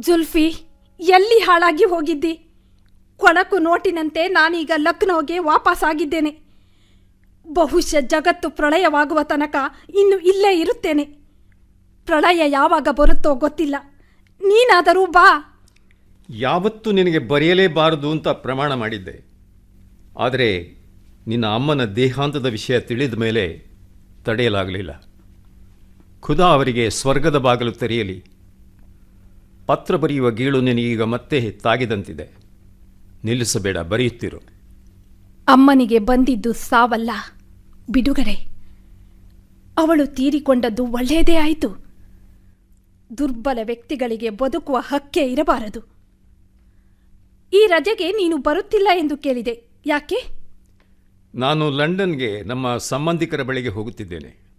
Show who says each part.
Speaker 1: ಜುಲ್ಫಿ ಎಲ್ಲಿ ಹಾಳಾಗಿ ಹೋಗಿದ್ದಿ ಕೊಳಕು ನೋಟಿನಂತೆ ನಾನೀಗ ಲಕ್ನೋಗೆ ವಾಪಸ್ ಆಗಿದ್ದೇನೆ ಬಹುಶಃ ಜಗತ್ತು ಪ್ರಳಯವಾಗುವ ತನಕ ಇನ್ನು ಇಲ್ಲೇ ಇರುತ್ತೇನೆ ಪ್ರಳಯ ಯಾವಾಗ ಬರುತ್ತೋ ಗೊತ್ತಿಲ್ಲ ನೀನಾದರೂ ಬಾ
Speaker 2: ಯಾವತ್ತೂ ನಿನಗೆ ಬರೆಯಲೇಬಾರದು ಅಂತ ಪ್ರಮಾಣ ಮಾಡಿದ್ದೆ ಆದರೆ ನಿನ್ನ ಅಮ್ಮನ ದೇಹಾಂತದ ವಿಷಯ ತಿಳಿದ ಮೇಲೆ ತಡೆಯಲಾಗಲಿಲ್ಲ ಖುದಾ ಅವರಿಗೆ ಸ್ವರ್ಗದ ಬಾಗಿಲು ತೆರೆಯಲಿ ಪತ್ರ ಬರೆಯುವ ಗೀಳು ನಿನಗೀಗ ಮತ್ತೆ ತಾಗಿದಂತಿದೆ ನಿಲ್ಲಿಸಬೇಡ ಬರೆಯುತ್ತಿರು
Speaker 1: ಅಮ್ಮನಿಗೆ ಬಂದಿದ್ದು ಸಾವಲ್ಲ ಬಿಡುಗಡೆ ಅವಳು ತೀರಿಕೊಂಡದ್ದು ಒಳ್ಳೆಯದೇ ಆಯಿತು ದುರ್ಬಲ ವ್ಯಕ್ತಿಗಳಿಗೆ ಬದುಕುವ ಹಕ್ಕೇ ಇರಬಾರದು ಈ ರಜೆಗೆ ನೀನು ಬರುತ್ತಿಲ್ಲ ಎಂದು ಕೇಳಿದೆ ಯಾಕೆ
Speaker 2: ನಾನು ಲಂಡನ್ಗೆ ನಮ್ಮ ಸಂಬಂಧಿಕರ ಬಳಿಗೆ ಹೋಗುತ್ತಿದ್ದೇನೆ